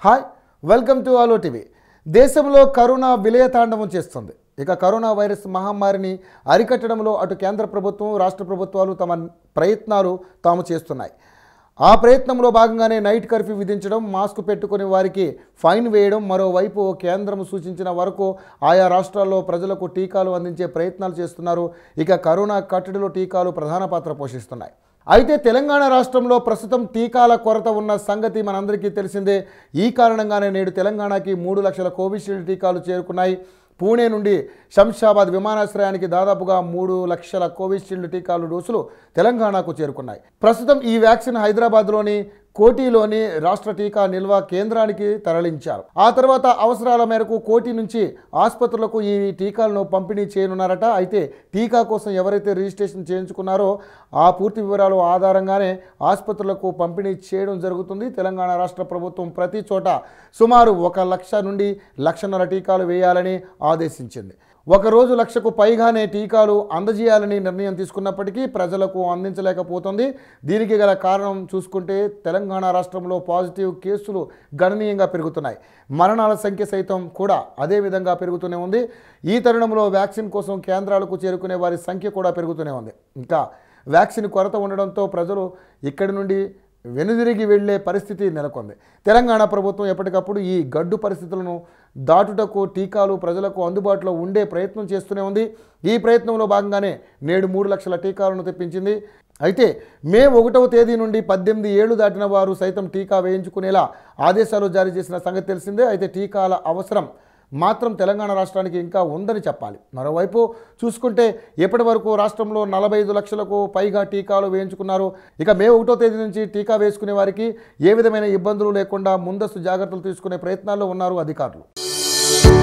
hi welcome to Aalo TV దేశంలో corona విలయతాండవం చేస్తుంది ఇక కరోనా వైరస్ మహమ్మారిని అరికట్టడంలో అటు కేంద్ర ప్రభుత్వం రాష్ట్ర ప్రభుత్వాలు తమ ప్రయత్నాలు తాము చేస్తున్నాయి ఆ ప్రయత్నంలో భాగంగానే నైట్ కర్ఫ్యూ విధించడం మాస్క్ పెట్టుకుని వారికి ఫైన్ వేయడం మరోవైపు కేంద్రం సూచించిన వరకు ఆయా రాష్ట్రాల్లో ప్రజలకు టీకాలు అందించే ప్రయత్నాలు చేస్తున్నారు ఇక కరోనా కట్టడిలో టీకాలు ప్రధాన పాత్ర పోషిస్తున్నాయి అయితే తెలంగాణ రాష్ట్రంలో ప్రస్తుతం టీకాల కొరత ఉన్న సంగతి మనందరికీ తెలిసిందే ఈ కారణంగానే నేడు తెలంగాణకి మూడు లక్షల కోవిషీల్డ్ టీకాలు చేరుకున్నాయి పూణే నుండి శంషాబాద్ విమానాశ్రయానికి దాదాపుగా మూడు లక్షల కోవిషీల్డ్ టీకాలు డోసులు తెలంగాణకు చేరుకున్నాయి ప్రస్తుతం ఈ వ్యాక్సిన్ హైదరాబాద్లోని కోటిలోని రాష్ట్ర టీకా నిల్వ కేంద్రానికి తరలించారు ఆ తర్వాత అవసరాల మేరకు కోటి నుంచి ఆసుపత్రులకు ఈ టీకాలను పంపిణీ చేయనున్నారట అయితే టీకా కోసం ఎవరైతే రిజిస్ట్రేషన్ చేయించుకున్నారో ఆ పూర్తి వివరాలు ఆధారంగానే ఆసుపత్రులకు పంపిణీ చేయడం జరుగుతుంది తెలంగాణ రాష్ట్ర ప్రభుత్వం ప్రతి చోట సుమారు ఒక లక్ష నుండి లక్షన్నర టీకాలు వేయాలని ఆదేశించింది ఒకరోజు లక్షకు పైగానే టీకాలు అందజేయాలని నిర్ణయం తీసుకున్నప్పటికీ ప్రజలకు అందించలేకపోతుంది దీనికి గల కారణం చూసుకుంటే తెలంగాణ రాష్ట్రంలో పాజిటివ్ కేసులు గణనీయంగా పెరుగుతున్నాయి మరణాల సంఖ్య సైతం కూడా అదే విధంగా పెరుగుతూనే ఉంది ఈ తరుణంలో వ్యాక్సిన్ కోసం కేంద్రాలకు చేరుకునే వారి సంఖ్య కూడా పెరుగుతూనే ఉంది ఇంకా వ్యాక్సిన్ కొరత ఉండడంతో ప్రజలు ఇక్కడి నుండి వెనుదిరిగి వెళ్లే పరిస్థితి నెలకొంది తెలంగాణ ప్రభుత్వం ఎప్పటికప్పుడు ఈ గడ్డు పరిస్థితులను దాటుటకు టీకాలు ప్రజలకు అందుబాటులో ఉండే ప్రయత్నం చేస్తూనే ఉంది ఈ ప్రయత్నంలో భాగంగానే నేడు మూడు లక్షల టీకాలను తెప్పించింది అయితే మే ఒకటవ తేదీ నుండి పద్దెనిమిది ఏళ్లు దాటిన వారు సైతం టీకా వేయించుకునేలా ఆదేశాలు జారీ చేసిన సంగతి తెలిసిందే అయితే టీకాల అవసరం మాత్రం తెలంగాణ రాష్ట్రానికి ఇంకా ఉందని చెప్పాలి మరోవైపు చూసుకుంటే ఇప్పటి వరకు రాష్ట్రంలో నలభై ఐదు లక్షలకు పైగా టీకాలు వేయించుకున్నారు ఇక మే ఒకటో తేదీ నుంచి టీకా వేసుకునే వారికి ఏ విధమైన ఇబ్బందులు లేకుండా ముందస్తు జాగ్రత్తలు తీసుకునే ప్రయత్నాల్లో ఉన్నారు అధికారులు